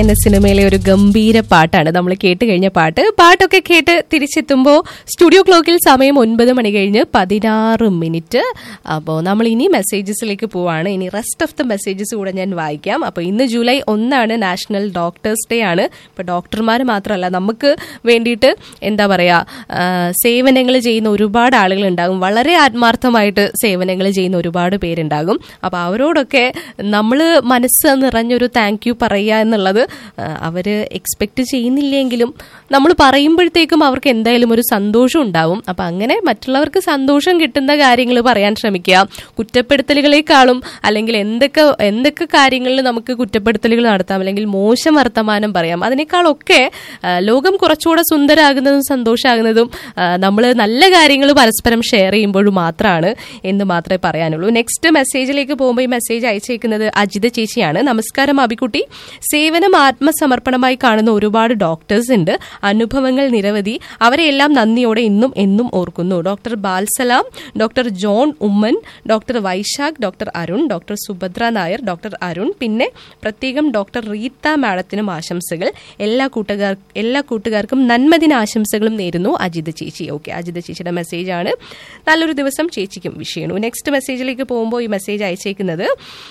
എന്ന സിനിമയിലെ ഒരു ഗംഭീര പാട്ടാണ് നമ്മൾ കേട്ട് കഴിഞ്ഞ പാട്ട് പാട്ടൊക്കെ കേട്ട് തിരിച്ചെത്തുമ്പോൾ സ്റ്റുഡിയോ ക്ലോക്കിൽ സമയം ഒൻപത് മണി കഴിഞ്ഞ് പതിനാറ് മിനിറ്റ് അപ്പോൾ നമ്മൾ ഇനി മെസ്സേജസിലേക്ക് പോവാണ് ഇനി റെസ്റ്റ് ഓഫ് ദ മെസ്സേജസ് കൂടെ ഞാൻ വായിക്കാം അപ്പോൾ ഇന്ന് ജൂലൈ ഒന്നാണ് നാഷണൽ ഡോക്ടേഴ്സ് ഡേ ആണ് ഇപ്പോൾ ഡോക്ടർമാർ മാത്രമല്ല നമുക്ക് വേണ്ടിയിട്ട് എന്താ പറയുക സേവനങ്ങൾ ചെയ്യുന്ന ഒരുപാട് ആളുകൾ ഉണ്ടാകും വളരെ ആത്മാർത്ഥമായിട്ട് സേവനങ്ങൾ ചെയ്യുന്ന ഒരുപാട് പേരുണ്ടാകും അപ്പോൾ അവരോടൊക്കെ നമ്മൾ മനസ്സ് നിറഞ്ഞൊരു താങ്ക് യു പറയുക എന്നുള്ളത് അവർ എക്സ്പെക്റ്റ് ചെയ്യുന്നില്ലെങ്കിലും നമ്മൾ പറയുമ്പോഴത്തേക്കും അവർക്ക് എന്തായാലും ഒരു സന്തോഷം ഉണ്ടാവും അപ്പം അങ്ങനെ മറ്റുള്ളവർക്ക് സന്തോഷം കിട്ടുന്ന കാര്യങ്ങൾ പറയാൻ ശ്രമിക്കുക കുറ്റപ്പെടുത്തലുകളെക്കാളും അല്ലെങ്കിൽ എന്തൊക്കെ എന്തൊക്കെ കാര്യങ്ങളിൽ നമുക്ക് കുറ്റപ്പെടുത്തലുകൾ നടത്താം അല്ലെങ്കിൽ മോശം വർത്തമാനം പറയാം അതിനേക്കാളൊക്കെ ആ, ലോകം കുറച്ചുകൂടെ സുന്ദരാകുന്നതും സന്തോഷമാകുന്നതും നമ്മൾ നല്ല കാര്യങ്ങൾ പരസ്പരം ഷെയർ ചെയ്യുമ്പോഴും മാത്രമാണ് എന്ന് മാത്രമേ പറയാനുള്ളൂ നെക്സ്റ്റ് മെസ്സേജിലേക്ക് പോകുമ്പോൾ ഈ മെസ്സേജ് അയച്ചേക്കുന്നത് അജിത ചേച്ചിയാണ് നമസ്കാരം അബിക്കുട്ടി സേവനം ആത്മസമർപ്പണമായി കാണുന്ന ഒരുപാട് ഡോക്ടേഴ്സ് ഉണ്ട് അനുഭവങ്ങൾ നിരവധി അവരെയെല്ലാം നന്ദിയോടെ ഇന്നും എന്നും ഓർക്കുന്നു doctor Balsalam doctor John Oommen doctor Vaisakh doctor Arun doctor Subhadra Nair doctor Arun പിന്നെ പ്രത്യേകം ഡോക്ടർ റീത്ത മാഡത്തിനും ആശംസകൾ എല്ലാ കൂട്ടുകാർ എല്ലാ കൂട്ടുകാർക്കും നന്മദിന ആശംസകളും നേരുന്നു അജിത ചേച്ചി ഓക്കെ അജിത ചേച്ചിയുടെ മെസ്സേജാണ് നല്ലൊരു ദിവസം ചേച്ചിക്കും വിഷയണു നെക്സ്റ്റ് മെസ്സേജിലേക്ക് പോകുമ്പോൾ ഈ മെസ്സേജ് അയച്ചേക്കുന്നത്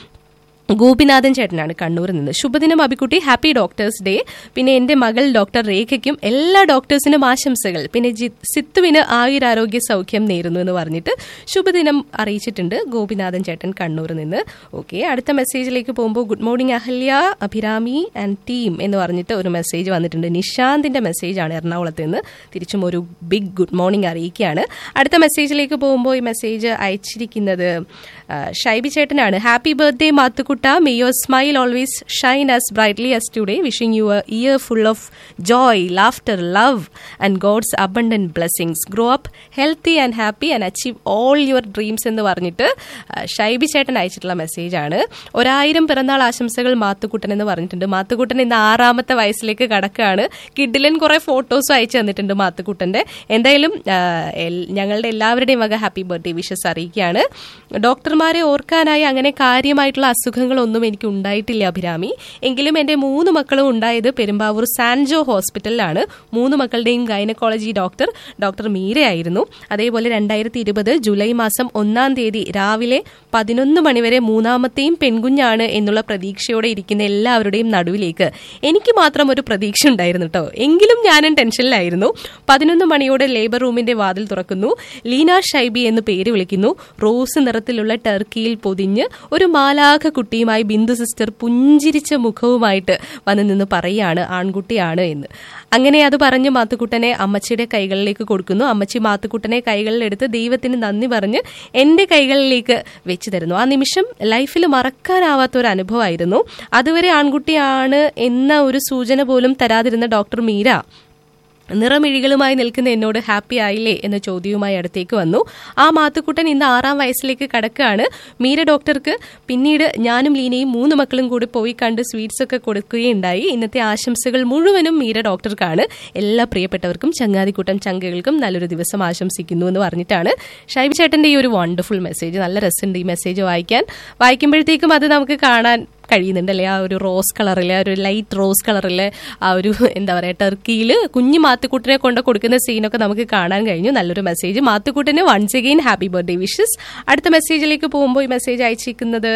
ഗോപിനാഥൻ ചേട്ടനാണ് കണ്ണൂരിൽ നിന്ന് ശുഭദിനം അബിക്കുട്ടി ഹാപ്പി ഡോക്ടേഴ്സ് ഡേ പിന്നെ എന്റെ മകൾ ഡോക്ടർ രേഖയ്ക്കും എല്ലാ ഡോക്ടേഴ്സിനും ആശംസകൾ പിന്നെ ജി- സിത്തുവിന് ആയുരാരോഗ്യ സൗഖ്യം നേരുന്നു എന്ന് പറഞ്ഞിട്ട് ശുഭദിനം അറിയിച്ചിട്ടുണ്ട് ഗോപിനാഥൻ ചേട്ടൻ കണ്ണൂരിൽ നിന്ന് ഓക്കെ അടുത്ത മെസ്സേജിലേക്ക് പോകുമ്പോൾ good morning Ahalya Abhirami and team എന്ന് പറഞ്ഞിട്ട് ഒരു മെസ്സേജ് വന്നിട്ടുണ്ട് നിഷാന്തിന്റെ മെസ്സേജാണ് എറണാകുളത്ത് നിന്ന് തിരിച്ചും ഒരു ബിഗ് ഗുഡ് മോർണിംഗ് അറിയിക്കുകയാണ് അടുത്ത മെസ്സേജിലേക്ക് പോകുമ്പോൾ ഈ മെസ്സേജ് അയച്ചിരിക്കുന്നത് ആ, ഷൈബി ചേട്ടനാണ് happy birthday Mathukutta may your smile always shine as brightly as today wishing you a year full of joy laughter love and God's abundant blessings grow up healthy and happy and achieve all your dreams എന്ന് പറഞ്ഞിട്ട് ആ, ഷൈബി ചേട്ടൻ അയച്ചിട്ടുള്ള മെസ്സേജാണ് ഒരായിരം പിറന്നാൾ ആശംസകൾ മാത്തുക്കുട്ടൻ എന്ന് പറഞ്ഞിട്ടുണ്ട് മാത്തുക്കുട്ടൻ ഇന്ന് ആറാമത്തെ വയസ്സിലേക്ക് കടക്കുകയാണ് കിഡിലൻ കുറെ ഫോട്ടോസും അയച്ചു തന്നിട്ടുണ്ട് മാത്തുക്കുട്ടന്റെ എന്തായാലും ആ, എൽ- ഞങ്ങളുടെ എല്ലാവരുടെയും വക ഹാപ്പി ബർത്ത്ഡേ വിഷസ് അറിയിക്കുകയാണ് ഡോക്ടർമാരെ ഓർക്കാനായി അങ്ങനെ കാര്യമായിട്ടുള്ള അസുഖങ്ങളൊന്നും എനിക്ക് ഉണ്ടായിട്ടില്ല അഭിരാമി എങ്കിലും എൻ്റെ മൂന്ന് മക്കളും ഉണ്ടായത് പെരുമ്പാവൂർ സാൻജോ ഹോസ്പിറ്റലിലാണ് മൂന്ന് മക്കളുടെയും ഗൈനക്കോളജി ഡോക്ടർ ഡോക്ടർ മീരയായിരുന്നു അതേപോലെ രണ്ടായിരത്തി ഇരുപത് ജൂലൈ മാസം ഒന്നാം തീയതി രാവിലെ പതിനൊന്ന് മണിവരെ മൂന്നാമത്തെയും പെൺകുഞ്ഞാണ് എന്നുള്ള പ്രതീക്ഷയോടെ ഇരിക്കുന്ന എല്ലാവരുടെയും നടുവിലേക്ക് എനിക്ക് മാത്രം ഒരു പ്രതീക്ഷ ഉണ്ടായിരുന്നു കേട്ടോ എങ്കിലും ഞാനും ടെൻഷനിലായിരുന്നു പതിനൊന്ന് മണിയോടെ ലേബർ റൂമിന്റെ വാതിൽ തുറക്കുന്നു ലീന ഷൈബി എന്ന് പേര് വിളിക്കുന്നു റോസ് നിറത്തിലുള്ള ടർക്കിയിൽ പൊതിഞ്ഞ് ഒരു മാലാഖ കുട്ടിയുമായി ബിന്ദു സിസ്റ്റർ പുഞ്ചിരിച്ച മുഖവുമായിട്ട് വന്ന് നിന്ന് പറയാണ് ആൺകുട്ടിയാണ് എന്ന് അങ്ങനെ അത് പറഞ്ഞ് മാത്തുക്കുട്ടനെ അമ്മച്ചിയുടെ കൈകളിലേക്ക് കൊടുക്കുന്നു അമ്മച്ചി മാത്തുക്കുട്ടനെ കൈകളിലെടുത്ത് ദൈവത്തിന് നന്ദി പറഞ്ഞ് എന്റെ കൈകളിലേക്ക് വെച്ച് തരുന്നു ആ നിമിഷം ലൈഫിൽ മറക്കാനാവാത്ത ഒരു അനുഭവമായിരുന്നു അതുവരെ ആൺകുട്ടിയാണ് എന്ന ഒരു സൂചന പോലും തരാതിരുന്ന ഡോക്ടർ മീര നിറമിഴികളുമായി നിൽക്കുന്ന എന്നോട് ഹാപ്പി ആയില്ലേ എന്ന ചോദ്യവുമായി അടുത്തേക്ക് വന്നു ആ മാത്തുക്കുട്ടൻ ഇന്ന് ആറാം വയസ്സിലേക്ക് കടക്കുകയാണ് മീര ഡോക്ടർക്ക് പിന്നീട് ഞാനും ലീനയും മൂന്ന് മക്കളും കൂടി പോയി കണ്ട് സ്വീറ്റ്സ് ഒക്കെ കൊടുക്കുകയുണ്ടായി ഇന്നത്തെ ആശംസകൾ മുഴുവനും മീര ഡോക്ടർക്കാണ് എല്ലാ പ്രിയപ്പെട്ടവർക്കും ചങ്ങാതിക്കൂട്ടം ചങ്കകൾക്കും നല്ലൊരു ദിവസം ആശംസിക്കുന്നു എന്ന് പറഞ്ഞിട്ടാണ് ഷൈബി ചേട്ടന്റെ ഈ ഒരു വണ്ടർഫുൾ മെസ്സേജ് നല്ല രസമുണ്ട് ഈ മെസ്സേജ് വായിക്കാൻ വായിക്കുമ്പോഴത്തേക്കും അത് നമുക്ക് കാണാൻ കഴിയുന്നുണ്ട് അല്ലെ ആ ഒരു റോസ് കളറിലെ ആ ഒരു ലൈറ്റ് റോസ് കളറിലെ ആ ഒരു എന്താ പറയുക ടർക്കിയിൽ കുഞ്ഞു മാത്തുക്കുട്ടിനെ കൊണ്ട് കൊടുക്കുന്ന സീനൊക്കെ നമുക്ക് കാണാൻ കഴിഞ്ഞു നല്ലൊരു മെസ്സേജ് മാത്തുക്കുട്ടിന് once again happy birthday wishes അടുത്ത മെസ്സേജിലേക്ക് പോകുമ്പോൾ ഈ മെസ്സേജ് അയച്ചിരിക്കുന്നത്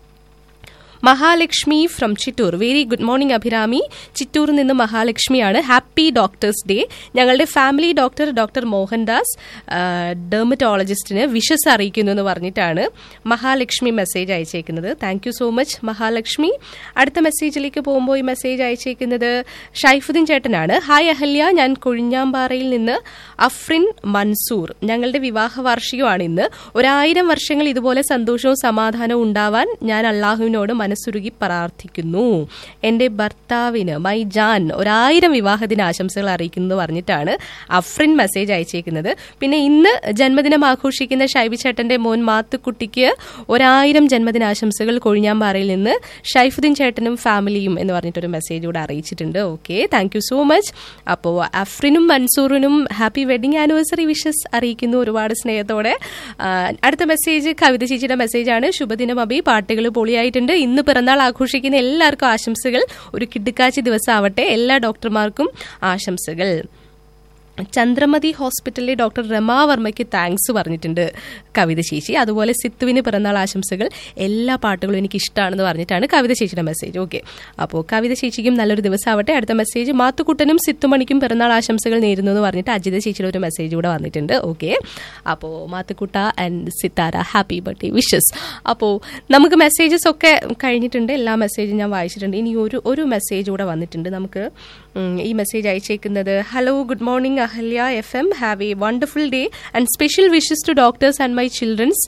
Mahalakshmi from Chittoor very good morning Abhirami ചിറ്റൂരിൽ നിന്ന് മഹാലക്ഷ്മിയാണ് ഹാപ്പി ഡോക്ടേഴ്സ് ഡേ ഞങ്ങളുടെ ഫാമിലി ഡോക്ടർ ഡോക്ടർ മോഹൻദാസ് ഡെർമറ്റോളജിസ്റ്റിന് വിഷസ് അറിയിക്കുന്നു എന്ന് പറഞ്ഞിട്ടാണ് മഹാലക്ഷ്മി മെസ്സേജ് അയച്ചേക്കുന്നത് thank you so much Mahalakshmi അടുത്ത മെസ്സേജിലേക്ക് പോകുമ്പോൾ ഈ മെസ്സേജ് അയച്ചേക്കുന്നത് ഷൈഫുദ്ദീൻ ചേട്ടനാണ് ഹായ് അഹല്യ ഞാൻ കൊഴിഞ്ഞാമ്പാറയിൽ നിന്ന് അഫ്രിൻ മൻസൂർ ഞങ്ങളുടെ വിവാഹ വാർഷികമാണ് ഇന്ന് ഒരായിരം വർഷങ്ങൾ ഇതുപോലെ സന്തോഷവും സമാധാനവും ഉണ്ടാവാൻ ഞാൻ അള്ളാഹുവിനോട് മനസ്സുരുകി പ്രാർത്ഥിക്കുന്നു എന്റെ ഭർത്താവിന് മൈ ജാൻ ഒരായിരം വിവാഹദിന ആശംസകൾ അറിയിക്കുന്നു എന്ന് പറഞ്ഞിട്ടാണ് അഫ്രിൻ മെസ്സേജ് അയച്ചേക്കുന്നത് പിന്നെ ഇന്ന് ജന്മദിനം ആഘോഷിക്കുന്ന ഷൈബി ചേട്ടന്റെ മോൻ മാത്തുക്കുട്ടിക്ക് ഒരായിരം ജന്മദിനാശംസകൾ കൊഴിഞ്ഞാമ്പാറയിൽ നിന്ന് ഷൈഫുദ്ദീൻ ചേട്ടനും ഫാമിലിയും എന്ന് പറഞ്ഞിട്ടൊരു മെസ്സേജ് കൂടെ അറിയിച്ചിട്ടുണ്ട് okay thank you so much അപ്പോൾ അഫ്രിനും മൻസൂറിനും ഹാപ്പി വെഡിങ് ആനിവേഴ്സറി വിഷസ് അറിയിക്കുന്നു ഒരുപാട് സ്നേഹത്തോടെ ആ, അടുത്ത മെസ്സേജ് കവിത ചേച്ചിയുടെ മെസ്സേജാണ് ശുഭദിനം അബി പാട്ടുകൾ പൊളിയായിട്ടുണ്ട് ഇന്ന് ഇന്ന് പിറന്നാൾ ആഘോഷിക്കുന്ന എല്ലാവർക്കും ആശംസകൾ ഒരു കിടുക്കാച്ചി ദിവസം ആവട്ടെ എല്ലാ ഡോക്ടർമാർക്കും ആശംസകൾ ചന്ദ്രമതി ഹോസ്പിറ്റലിലെ ഡോക്ടർ രമാവർമ്മയ്ക്ക് താങ്ക്സ് പറഞ്ഞിട്ടുണ്ട് കവിത ചേച്ചി അതുപോലെ സിത്തുവിന് പിറന്നാൾ ആശംസകൾ എല്ലാ പാട്ടുകളും എനിക്ക് ഇഷ്ടമാണെന്ന് പറഞ്ഞിട്ടാണ് കവിത ചേച്ചിയുടെ മെസ്സേജ് ഓക്കെ അപ്പോൾ കവിത ചേച്ചിക്കും നല്ലൊരു ദിവസമാവട്ടെ അടുത്ത മെസ്സേജ് മാത്തുക്കുട്ടനും സിത്തുമണിക്കും പിറന്നാൾ ആശംസകൾ നേരുന്നു എന്ന് പറഞ്ഞിട്ട് അജിത ചേച്ചിയുടെ ഒരു മെസ്സേജ് കൂടെ വന്നിട്ടുണ്ട് ഓക്കെ അപ്പോൾ Mathukutta and Sithara happy birthday wishes അപ്പോൾ നമുക്ക് മെസ്സേജസ് ഒക്കെ കഴിഞ്ഞിട്ടുണ്ട് എല്ലാ മെസ്സേജും ഞാൻ വായിച്ചിട്ടുണ്ട് ഇനി ഒരു ഒരു മെസ്സേജ് കൂടെ വന്നിട്ടുണ്ട് നമുക്ക് ഉം, ഈ മെസ്സേജ് അയച്ചേക്കുന്നത് hello good morning Ahalya F M have a wonderful day and special wishes to doctors and my childrens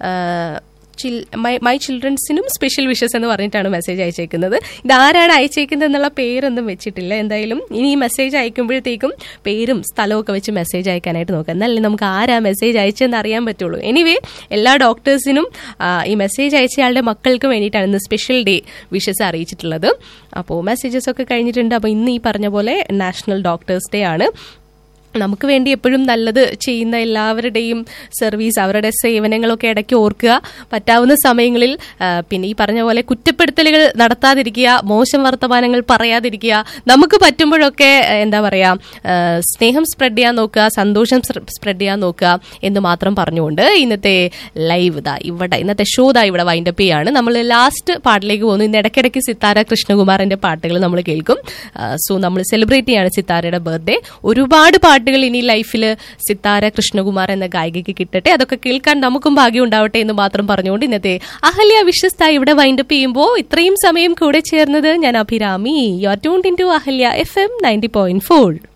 my ചിൽഡ്രൻസിനും സ്പെഷ്യൽ വിഷസ് എന്ന് പറഞ്ഞിട്ടാണ് മെസ്സേജ് അയച്ചേക്കുന്നത് ഇതാരാണ് അയച്ചേക്കുന്നത് എന്നുള്ള പേരൊന്നും വെച്ചിട്ടില്ല എന്തായാലും ഇനി ഈ മെസ്സേജ് അയക്കുമ്പോഴത്തേക്കും പേരും സ്ഥലവും ഒക്കെ വെച്ച് മെസ്സേജ് അയക്കാനായിട്ട് നോക്കാം എന്നാലേ നമുക്ക് ആരാ മെസ്സേജ് അയച്ചതെന്ന് അറിയാൻ പറ്റുള്ളൂ എനിവേ എല്ലാ ഡോക്ടേഴ്സിനും ആ, ഈ മെസ്സേജ് അയച്ചയാളുടെ മക്കൾക്ക് വേണ്ടിയിട്ടാണ് ഇന്ന് സ്പെഷ്യൽ ഡേ വിഷസ് അറിയിച്ചിട്ടുള്ളത് അപ്പോൾ മെസ്സേജസ് ഒക്കെ കഴിഞ്ഞിട്ടുണ്ട് അപ്പോൾ ഇന്ന് ഈ പറഞ്ഞ പോലെ നാഷണൽ ഡോക്ടേഴ്സ് ഡേ ആണ് നമുക്ക് വേണ്ടി എപ്പോഴും നല്ലത് ചെയ്യുന്ന എല്ലാവരുടെയും സർവീസ് അവരുടെ സേവനങ്ങളൊക്കെ ഇടയ്ക്ക് ഓർക്കുക പറ്റാവുന്ന സമയങ്ങളിൽ ആ, പിന്നെ ഈ പറഞ്ഞ പോലെ കുറ്റപ്പെടുത്തലുകൾ നടത്താതിരിക്കുക മോശം വർത്തമാനങ്ങൾ പറയാതിരിക്കുക നമുക്ക് പറ്റുമ്പോഴൊക്കെ ആ, എന്താ പറയാ ആ, സ്നേഹം സ്പ്രെഡ് ചെയ്യാൻ നോക്കുക സന്തോഷം സ്പ്രെഡ് ചെയ്യാൻ നോക്കുക എന്ന് മാത്രം പറഞ്ഞുകൊണ്ട് ഇന്നത്തെ ലൈവ് ഇതാ ഇവിടെ ഇന്നത്തെ ഷോ ഇതാ ഇവിടെ വൈൻഡപ്പ് ചെയ്യാണ് നമ്മൾ ലാസ്റ്റ് പാട്ടിലേക്ക് പോകുന്നു ഇന്ന് ഇടയ്ക്കിടയ്ക്ക് സിത്താര കൃഷ്ണകുമാറിന്റെ പാട്ടുകൾ നമ്മൾ കേൾക്കും സോ നമ്മൾ സെലിബ്രേറ്റ് ചെയ്യാണ് സിത്താരയുടെ ബർത്ത്ഡേ ഒരുപാട് പാട്ടുകൾ ഇനി ലൈഫിൽ സിത്താര കൃഷ്ണകുമാർ എന്ന ഗായികയ്ക്ക് കിട്ടട്ടെ അതൊക്കെ കേൾക്കാൻ നമുക്കും ഭാഗ്യം ഉണ്ടാവട്ടെ എന്ന് മാത്രം പറഞ്ഞുകൊണ്ട് ഇന്നത്തെ അഹല്യ വിശ്വസ്ത ഇവിടെ വൈൻഡപ്പ് ചെയ്യുമ്പോൾ ഇത്രയും സമയം കൂടെ ചേർന്നത് ഞാൻ Abhirami you are tuned in to Ahalya F M ninety point four